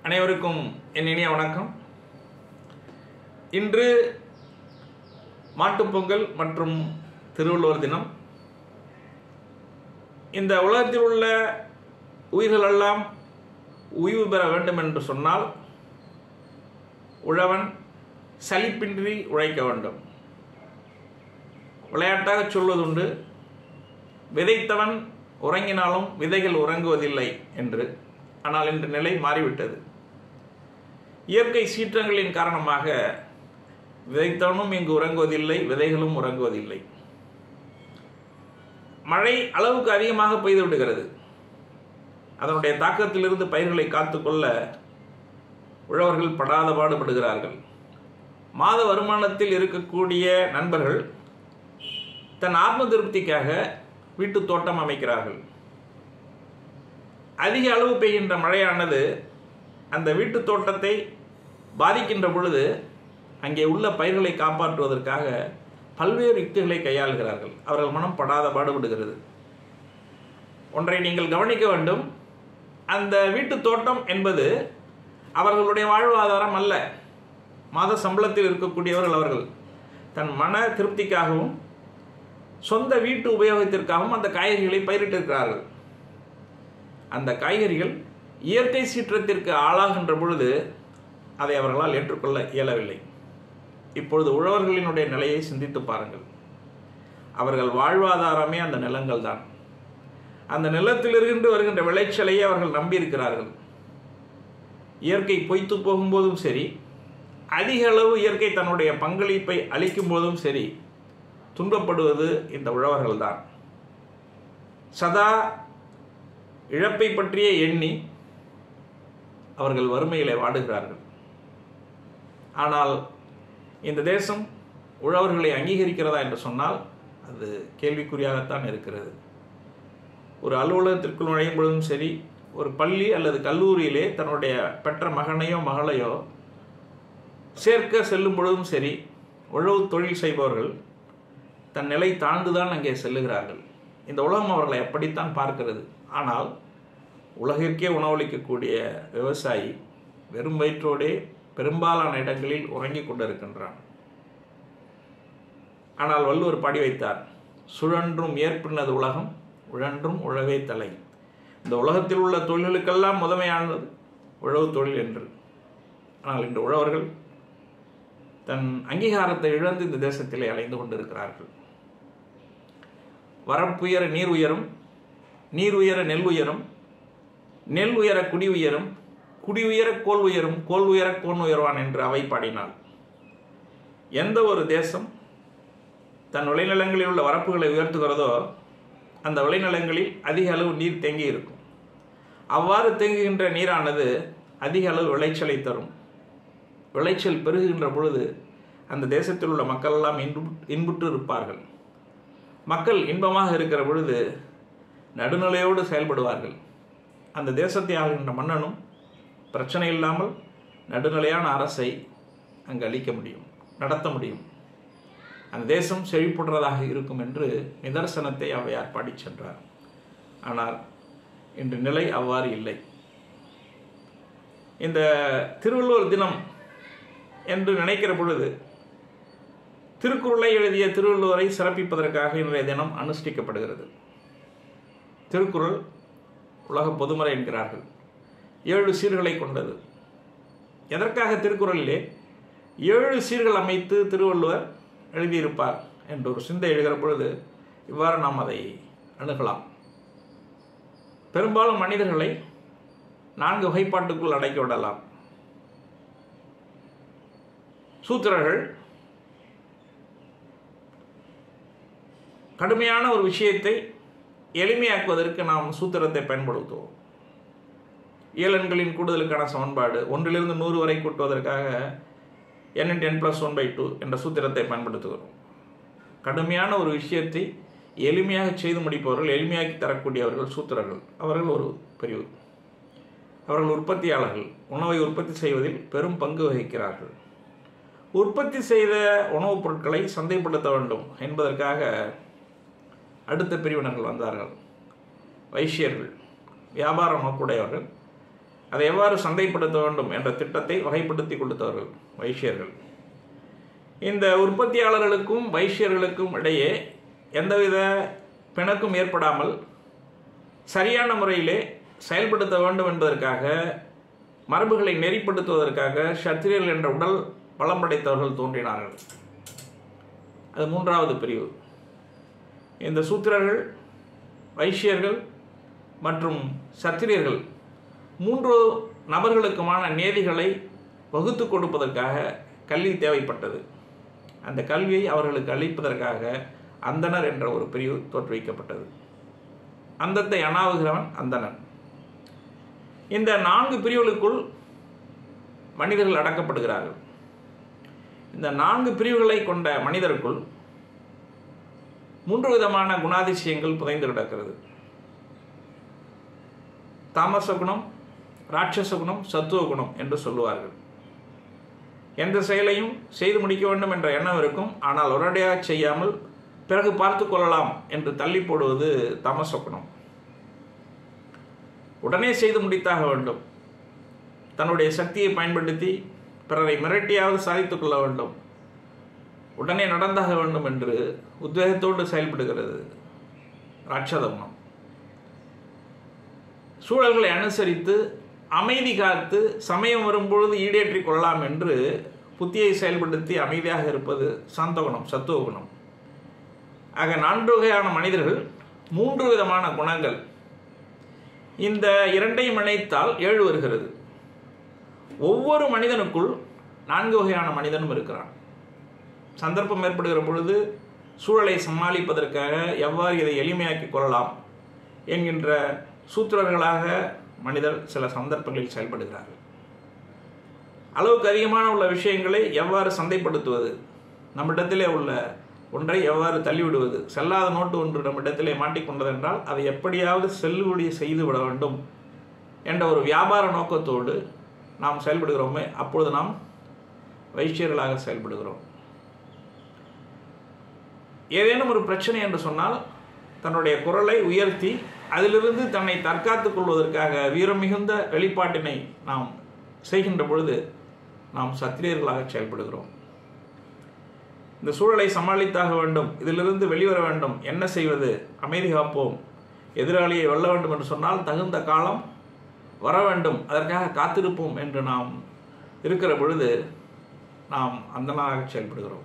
அனைவருக்கும் என் இனிய வணக்கம் இன்று மாட்டுப்பொங்கல் மற்றும் திருவள்ளுவர் தினம் இந்த உலகத்தில் உள்ள உயிர்களெல்லாம் உய்வு பெற வேண்டும் என்று சொன்னால் உழவன் சலிப்பின்றி உழைக்க வேண்டும் விளையாட்டாக சொல்வதுண்டு விதைத்தவன் உறங்கினாலும் விதைகள் உறங்குவதில்லை என்று ஆனால் இன்று நிலை மாறிவிட்டது இயற்கை சீற்றங்களின் காரணமாக விதைத்தவனும் இங்கு உறங்குவதில்லை விதைகளும் உறங்குவதில்லை மழை அளவுக்கு அதிகமாக பெய்து விடுகிறது அதனுடைய தாக்கத்திலிருந்து பயிர்களை காத்துக்கொள்ள உழவர்கள் படாத பாடுபடுகிறார்கள் மாத வருமானத்தில் இருக்கக்கூடிய நண்பர்கள் தன் ஆத்ம திருப்திக்காக வீட்டு தோட்டம் அமைக்கிறார்கள் அதிக அளவு பெய்கின்ற மழையானது அந்த வீட்டு தோட்டத்தை பாதிக்கின்ற பொழுது அங்கே உள்ள பயிர்களை காப்பாற்றுவதற்காக பல்வேறு யுக்திகளை கையாளுகிறார்கள் அவர்கள் மனம் படாத பாடுபடுகிறது ஒன்றை நீங்கள் கவனிக்க வேண்டும் அந்த வீட்டு தோட்டம் என்பது அவர்களுடைய வாழ்வாதாரம் அல்ல மாத சம்பளத்தில் இருக்கக்கூடியவர்கள் அவர்கள் தன் மன திருப்திக்காகவும் சொந்த வீட்டு உபயோகத்திற்காகவும் அந்த காய்கறிகளை பயிரிட்டிருக்கிறார்கள் அந்த காய்கறிகள் இயற்கை சீற்றத்திற்கு ஆளாகின்ற பொழுது அதை அவர்களால் ஏற்றுக்கொள்ள இயலவில்லை இப்பொழுது உழவர்களினுடைய நிலையை சிந்தித்து பாருங்கள் அவர்கள் வாழ்வாதாரமே அந்த நிலங்கள் தான் அந்த நிலத்திலிருந்து வருகின்ற விளைச்சலையே அவர்கள் நம்பியிருக்கிறார்கள் இயற்கை பொய்த்து போகும்போதும் சரி அதிக அளவு இயற்கை தன்னுடைய பங்களிப்பை அளிக்கும் போதும் சரி துன்பப்படுவது இந்த உழவர்கள் தான் சதா இழப்பை பற்றிய எண்ணி அவர்கள் வறுமையிலே வாடுகிறார்கள் ஆனால் இந்த தேசம் உழவர்களை அங்கீகரிக்கிறதா என்று சொன்னால் அது கேள்விக்குறியாகத்தான் இருக்கிறது ஒரு அலுவலகத்திற்குள் நுழையும் பொழுதும் சரி ஒரு பள்ளி அல்லது கல்லூரியிலே தன்னுடைய பெற்ற மகனையோ மகளையோ சேர்க்க செல்லும் பொழுதும் சரி உழவு தொழில் செய்பவர்கள் தன் நிலை தாழ்ந்துதான் அங்கே செல்லுகிறார்கள் இந்த உலகம் அவர்களை அப்படித்தான் பார்க்கிறது ஆனால் உலகிற்கே உணவளிக்கக்கூடிய விவசாயி வெறும் வயிற்றோடே பெரும்பாலான இடங்களில் உறங்கிக் கொண்டிருக்கின்றான் ஆனால் வள்ளுவர் பாடி வைத்தார் சுழன்றும் ஏற்பினது உலகம் உழன்றும் உழவே தலை இந்த உலகத்தில் உள்ள தொழில்களுக்கெல்லாம் முதன்மையானது உழவு தொழில் என்று ஆனால் இன்று உழவர்கள் தன் அங்கீகாரத்தை இழந்து இந்த தேசத்திலே அலைந்து கொண்டிருக்கிறார்கள் வரப்புயர நீர் உயரும் நீர் உயர நெல் உயரும் நெல் உயர குடி உயரும் குடி உயர கோல் உயரும் கோல் உயர கோன் உயர்வான் என்று அவை பாடினாள் எந்த ஒரு தேசம் தன் விளைநிலங்களில் உள்ள வரப்புகளை உயர்த்துகிறதோ அந்த விளைநிலங்களில் அதிக அளவு நீர் தேங்கி இருக்கும் அவ்வாறு தேங்குகின்ற நீரானது அதிக அளவு விளைச்சலை தரும் விளைச்சல் பெருகுகின்ற பொழுது அந்த தேசத்தில் உள்ள மக்கள் எல்லாம் இன்பு இன்புற்று இருப்பார்கள் மக்கள் இன்பமாக இருக்கிற பொழுது நடுநிலையோடு செயல்படுவார்கள் அந்த தேசத்தை ஆளுகின்ற மன்னனும் பிரச்சனை இல்லாமல் நடுநிலையான அரசை அங்கு அளிக்க முடியும் நடத்த முடியும் அந்த தேசம் செழிப்புற்றதாக இருக்கும் என்று நிதர்சனத்தை அவையார் பாடிச் சென்றார் ஆனால் இன்று நிலை அவ்வாறு இல்லை இந்த திருவள்ளுவர் தினம் என்று நினைக்கிற பொழுது திருக்குறளை எழுதிய திருவள்ளுவரை சிறப்பிப்பதற்காக இன்றைய தினம் அனுஷ்டிக்கப்படுகிறது திருக்குறள் உலக பொதுமறை என்கிறார்கள் ஏழு சீர்களை கொண்டது எதற்காக திருக்குறளிலே ஏழு சீர்கள் அமைத்து திருவள்ளுவர் எழுதியிருப்பார் என்ற ஒரு சிந்தை எழுகிற பொழுது இவ்வாறு நாம் அதை அணுகலாம் பெரும்பாலும் மனிதர்களை நான்கு வகைப்பாட்டுக்குள் அடக்கி விடலாம் சூத்திரர்கள் கடுமையான ஒரு விஷயத்தை எளிமையாக்குவதற்கு நாம் சூத்திரத்தை பயன்படுத்துவோம் இயலன்களின் கூடுதலுக்கான சமன்பாடு ஒன்றிலிருந்து நூறு வரை கூட்டுவதற்காக n into n plus one by two என்ற சூத்திரத்தை பயன்படுத்துகிறோம் கடுமையான ஒரு விஷயத்தை எளிமையாக செய்து முடிப்பவர்கள் எளிமையாக்கி தரக்கூடியவர்கள் சூத்திரர்கள் அவர்கள் ஒரு பிரிவு அவர்கள் உற்பத்தியாளர்கள் உணவை உற்பத்தி செய்வதில் பெரும் பங்கு வகிக்கிறார்கள் உற்பத்தி செய்த உணவுப் பொருட்களை சந்தைப்படுத்த வேண்டும் என்பதற்காக அடுத்த பிரிவினர்கள் வந்தார்கள் வைசியர்கள் வியாபார நோக்குடையவர்கள் அதை எவ்வாறு சந்தைப்படுத்த வேண்டும் என்ற திட்டத்தை வகைப்படுத்தி கொடுத்தவர்கள் வைஷ்யர்கள் இந்த உற்பத்தியாளர்களுக்கும் வைஷ்யர்களுக்கும் இடையே எந்தவித பிணக்கும் ஏற்படாமல் சரியான முறையிலே செயல்படுத்த வேண்டும் என்பதற்காக மரபுகளை நெறிப்படுத்துவதற்காக சத்திரியர்கள் என்ற உடல் பலம் படைத்தவர்கள் தோன்றினார்கள் அது மூன்றாவது பிரிவு இந்த சூத்திரர்கள் வைஷ்யர்கள் மற்றும் சத்திரியர்கள் மூன்று நபர்களுக்குமான நேதிகளை வகுத்து கொடுப்பதற்காக கல்வி தேவைப்பட்டது அந்த கல்வியை அவர்களுக்கு அளிப்பதற்காக அந்தனர் என்ற ஒரு பிரிவு தோற்றுவிக்கப்பட்டது அந்தத்தை அணாவுகிறவன் அந்தணன் இந்த நான்கு பிரிவுகளுக்குள் மனிதர்கள் அடக்கப்படுகிறார்கள் இந்த நான்கு பிரிவுகளை கொண்ட மனிதருக்குள் மூன்று விதமான குணாதிசயங்கள் புதைந்து கிடக்கிறது தாமச குணம் ராட்சச குணம் சத்துவ குணம் என்று சொல்லுவார்கள் எந்த செயலையும் செய்து முடிக்க வேண்டும் என்ற எண்ணம் இருக்கும் ஆனால் உடனடியாக செய்யாமல் பிறகு பார்த்து கொள்ளலாம் என்று தள்ளி போடுவது தாமச குணம் உடனே செய்து முடித்தாக வேண்டும் தன்னுடைய சக்தியை பயன்படுத்தி பிறரை மிரட்டியாவது சாதித்துக் கொள்ள வேண்டும் உடனே நடந்தாக வேண்டும் என்று உத்வேகத்தோடு செயல்படுகிறது ராட்சத குணம் சூழல்களை அனுசரித்து அமைதி காத்து சமயம் வரும்பொழுது ஈடேற்றிக் கொள்ளலாம் என்று புத்தியை செயல்படுத்தி அமைதியாக இருப்பது சாந்த குணம் சத்துவ குணம் ஆக நான்கு வகையான மனிதர்கள் மூன்று விதமான குணங்கள் இந்த இரண்டையும் இணைத்தால் ஏழு வருகிறது ஒவ்வொரு மனிதனுக்குள் நான்கு வகையான மனிதனும் இருக்கிறான் சந்தர்ப்பம் ஏற்படுகிற பொழுது சூழலை சமாளிப்பதற்காக எவ்வாறு இதை எளிமையாக்கி கொள்ளலாம் என்கின்ற சூத்திரர்களாக மனிதர் சில சந்தர்ப்பங்களில் செயல்படுகிறார்கள் அளவுக்கு அதிகமான உள்ள விஷயங்களை எவ்வாறு சந்தைப்படுத்துவது நம்மிடத்திலே உள்ள ஒன்றை எவ்வாறு தள்ளிவிடுவது செல்லாத நோட்டு ஒன்று நம்மிடத்திலே மாட்டிக்கொண்டதென்றால் அதை எப்படியாவது செல்லுபடி செய்து விட வேண்டும் என்ற ஒரு வியாபார நோக்கத்தோடு நாம் செயல்படுகிறோமே அப்பொழுது நாம் வைஷ்யர்களாக செயல்படுகிறோம் ஏதேனும் ஒரு பிரச்சனை என்று சொன்னால் தன்னுடைய குரலை உயர்த்தி அதிலிருந்து தன்னை தற்காத்துக் கொள்வதற்காக வீரம் மிகுந்த வெளிப்பாட்டினை நாம் செய்கின்ற பொழுது நாம் சத்திரியர்களாக செயல்படுகிறோம் இந்த சூழலை சமாளித்தாக வேண்டும் இதிலிருந்து வெளிவர வேண்டும் என்ன செய்வது அமைதி காப்போம் எதிராளியை வெல்ல வேண்டும் என்று சொன்னால் தகுந்த காலம் வர வேண்டும் அதற்காக காத்திருப்போம் என்று நாம் இருக்கிற பொழுது நாம் அந்தனாக செயல்படுகிறோம்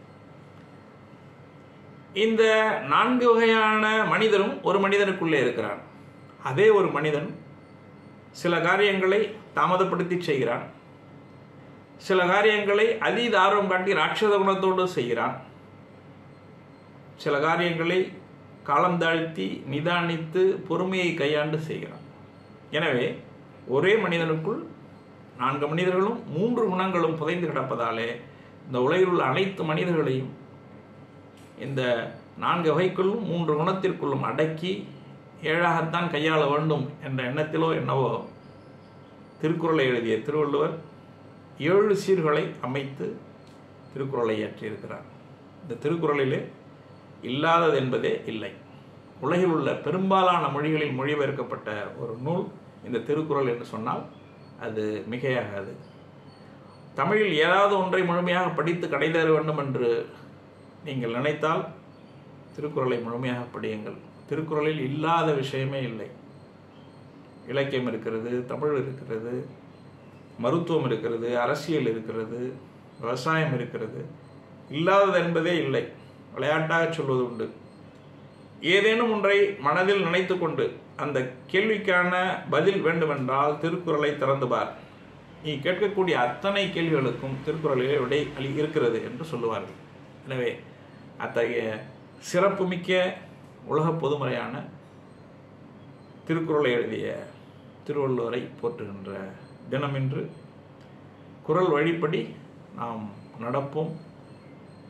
இந்த நான்கு வகையான மனிதரும் ஒரு மனிதனுக்குள்ளே இருக்கிறான் அதே ஒரு மனிதன் சில காரியங்களை தாமதப்படுத்தி செய்கிறான் சில காரியங்களை அதீத ஆர்வம் காட்டி ராட்சத குணத்தோடு செய்கிறான் சில காரியங்களை காலம் தாழ்த்தி நிதானித்து பொறுமையை கையாண்டு செய்கிறான் எனவே ஒரே மனிதனுக்குள் நான்கு மனிதர்களும் மூன்று குணங்களும் புதைந்து கிடப்பதாலே இந்த உலகில் உள்ள அனைத்து மனிதர்களையும் இந்த நான்கு வகைக்குள்ளும் மூன்று குணத்திற்குள்ளும் அடக்கி ஏழாகத்தான் கையாள வேண்டும் என்ற எண்ணத்திலோ என்னவோ திருக்குறளை எழுதிய திருவள்ளுவர் ஏழு சீர்களை அமைத்து திருக்குறளை இயற்றியிருக்கிறார் இந்த திருக்குறளிலே இல்லாதது என்பதே இல்லை உலகில் உள்ள பெரும்பாலான மொழிகளில் மொழிபெயர்க்கப்பட்ட ஒரு நூல் இந்த திருக்குறள் என்று சொன்னால் அது மிகையாகாது தமிழில் ஏதாவது ஒன்றை முழுமையாக படித்து கடைதேற வேண்டும் என்று நீங்கள் நினைத்தால் திருக்குறளை முழுமையாக படியுங்கள் திருக்குறளில் இல்லாத விஷயமே இல்லை இலக்கியம் இருக்கிறது தமிழ் இருக்கிறது மருத்துவம் இருக்கிறது அரசியல் இருக்கிறது விவசாயம் இருக்கிறது இல்லாதது என்பதே இல்லை விளையாட்டாக சொல்வது உண்டு ஏதேனும் ஒன்றை மனதில் நினைத்து கொண்டு அந்த கேள்விக்கான பதில் வேண்டுமென்றால் திருக்குறளை திறந்து பார் நீ கேட்கக்கூடிய அத்தனை கேள்விகளுக்கும் திருக்குறளிலே விடை அளி இருக்கிறது என்று சொல்லுவார்கள் எனவே அத்தகைய சிறப்புமிக்க உலக பொதுமுறையான திருக்குறளை எழுதிய திருவள்ளுவரை போற்றுகின்ற தினமின்று குரல் வழிப்படி நாம் நடப்போம்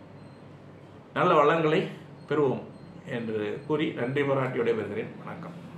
நல்ல வளங்களை பெறுவோம் என்று கூறி நன்றி பாராட்டி விடைபெறுகிறேன் வணக்கம்